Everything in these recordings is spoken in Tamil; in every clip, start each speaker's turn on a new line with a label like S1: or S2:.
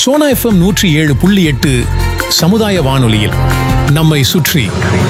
S1: சோனா எஃப்எம் நூற்றி ஏழு புள்ளி எட்டு சமுதாய வானொலியில் நம்மை சுற்றி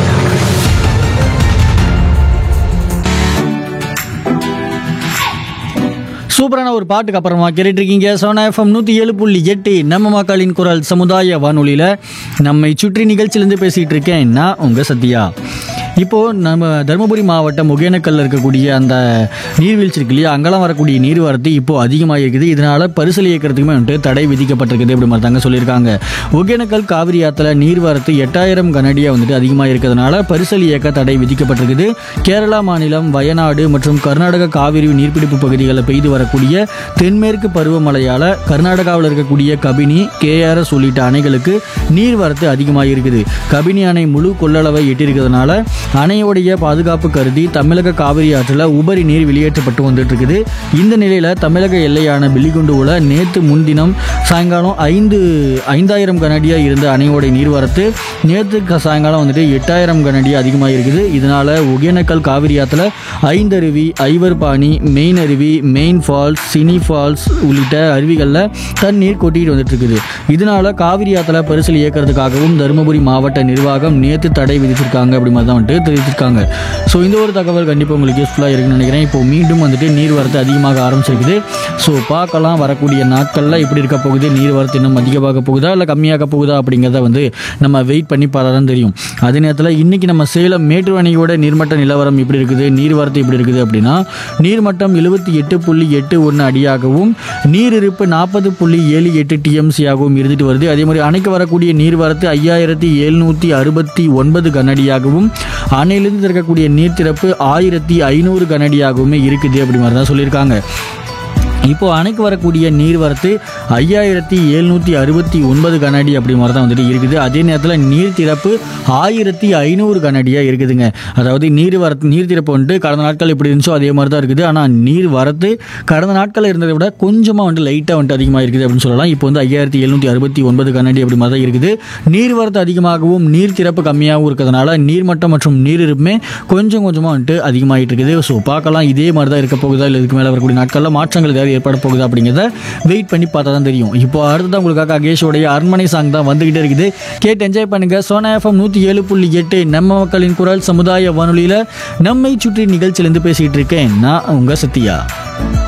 S2: சூப்பரான ஒரு பாட்டுக்கு அப்புறமா கேட்டுட்டு இருக்கீங்க சோனா எஃப்எம் நூற்றி ஏழு புள்ளி எட்டு நம்ம மக்களின் குரல் சமுதாய வானொலியில் நம்மை சுற்றி நிகழ்ச்சியிலேருந்து பேசிகிட்டு இருக்கேன் நான் உங்கள் சத்யா இப்போது நம்ம தருமபுரி மாவட்டம் ஒகேனக்கல்ல இருக்கக்கூடிய அந்த நீர்வீழ்ச்சி இருக்கு இல்லையா அங்கெல்லாம் வரக்கூடிய நீர்வரத்து இப்போது அதிகமாக இருக்குது இதனால் பரிசல் இயக்கிறதுக்குமே வந்துட்டு தடை விதிக்கப்பட்டிருக்குது அப்படி மாதிரி தாங்க சொல்லியிருக்காங்க ஒகேனக்கல் காவிரி ஆற்றுல நீர்வரத்து எட்டாயிரம் கனடியாக வந்துட்டு அதிகமாக இருக்கிறதுனால பரிசல் இயக்க தடை விதிக்கப்பட்டிருக்குது கேரளா மாநிலம் வயநாடு மற்றும் கர்நாடக காவிரி நீர்பிடிப்பு பகுதிகளில் பெய்து வரக்கூடிய தென்மேற்கு பருவமழையால் கர்நாடகாவில் இருக்கக்கூடிய கபினி கேஆர்எஸ் உள்ளிட்ட அணைகளுக்கு நீர்வரத்து அதிகமாக இருக்குது கபினி அணை முழு கொள்ளளவை எட்டியிருக்கிறதுனால அணையோடைய பாதுகாப்பு கருதி தமிழக காவிரி ஆற்றில் உபரி நீர் வெளியேற்றப்பட்டு வந்துட்டு இருக்குது இந்த நிலையில் தமிழக எல்லையான பில்லிகுண்டுவில் நேற்று முன்தினம் சாயங்காலம் ஐந்து ஐந்தாயிரம் கனடியாக இருந்த அணையோடைய நீர்வரத்து நேற்று க- சாயங்காலம் வந்துட்டு எட்டாயிரம் கனடியாக அதிகமாக இருக்குது இதனால் ஒகேனக்கல் காவிரி ஆற்றுல ஐந்தருவி ஐவர்பாணி மெயின் அருவி மெயின் ஃபால்ஸ் சினி ஃபால்ஸ் உள்ளிட்ட அருவிகளில் தண்ணீர் கொட்டிட்டு வந்துட்டு இருக்குது இதனால காவிரி ஆற்றுல பரிசல் இயக்கிறதுக்காகவும் தருமபுரி மாவட்ட நிர்வாகம் நேற்று தடை விதிச்சிருக்காங்க அப்படி மாதிரி தான் வந்துட்டு தெரிவிச்சிருக்காங்க ஸோ இந்த ஒரு தகவல் கண்டிப்பாக உங்களுக்கு யூஸ்ஃபுல்லாக இருக்குன்னு நினைக்கிறேன் இப்போ மீண்டும் வந்துட்டு நீர்வரத்து அதிகமாக ஆரம்பிச்சிருக்குது ஸோ பார்க்கலாம் வரக்கூடிய நாட்களில் எப்படி இருக்க போகுது நீர்வரத்து இன்னும் அதிகமாக போகுதா இல்லை கம்மியாக போகுதா அப்படிங்கிறத வந்து நம்ம வெயிட் பண்ணி பார்த்தா தான் தெரியும் அதே நேரத்தில் இன்னைக்கு நம்ம சேலம் மேட்டூர் அணையோட நீர்மட்ட நிலவரம் எப்படி இருக்குது நீர்வரத்து எப்படி இருக்குது அப்படின்னா நீர்மட்டம் எழுபத்தி எட்டு புள்ளி எட்டு ஒன்று அடியாகவும் நீர் இருப்பு நாற்பது புள்ளி ஏழு எட்டு டிஎம்சியாகவும் இருந்துட்டு வருது அதே மாதிரி அணைக்கு வரக்கூடிய நீர்வரத்து ஐயாயிரத்தி எழுநூற்றி அறுபத்தி ஒன்பது கனடியாகவும் அணையிலிருந்து திறக்கக்கூடிய நீர் திறப்பு ஆயிரத்தி ஐநூறு கனடியாகவுமே இருக்குது அப்படி மாதிரி தான் சொல்லியிருக்காங்க இப்போ அணைக்கு வரக்கூடிய நீர்வரத்து ஐயாயிரத்தி எழுநூற்றி அறுபத்தி ஒன்பது கனஅடி அப்படி மாதிரி தான் வந்துட்டு இருக்குது அதே நேரத்தில் நீர் திறப்பு ஆயிரத்தி ஐநூறு கனஅடியாக இருக்குதுங்க அதாவது நீர் வரத்து நீர் திறப்பு வந்துட்டு கடந்த நாட்கள் எப்படி இருந்துச்சோ அதே மாதிரி தான் இருக்குது ஆனால் நீர் வரத்து கடந்த நாட்களில் இருந்ததை விட கொஞ்சமாக வந்துட்டு லைட்டாக வந்துட்டு அதிகமாக இருக்குது அப்படின்னு சொல்லலாம் இப்போ வந்து ஐயாயிரத்தி எழுநூற்றி அறுபத்தி ஒன்பது கனஅடி அப்படி மாதிரி தான் இருக்குது நீர் வரத்து அதிகமாகவும் நீர் திறப்பு கம்மியாகவும் இருக்கிறதுனால நீர்மட்டம் மற்றும் நீர் இருப்புமே கொஞ்சம் கொஞ்சமாக வந்துட்டு அதிகமாகிட்டு இருக்குது ஸோ பார்க்கலாம் இதே மாதிரி தான் இருக்க போகுதா இல்லை இதுக்கு மேலே வரக்கூடிய நாட்களில் மாற்றங்கள் ஏதாவது ஏற்பட போகுதா அப்படிங்கிறத வெயிட் பண்ணி பார்த்தா தான் தெரியும் இப்போ அடுத்ததான் உங்களுக்காக அகேஷோடைய அரண்மனை சாங் தான் வந்துகிட்டே இருக்குது கேட்டு என்ஜாய் பண்ணுங்க சோனா எஃப்எம் நூற்றி ஏழு புள்ளி எட்டு நம்ம மக்களின் குரல் சமுதாய வானொலியில் நம்மை சுற்றி நிகழ்ச்சியிலேருந்து பேசிகிட்டு இருக்கேன் நான் உங்கள் சத்யா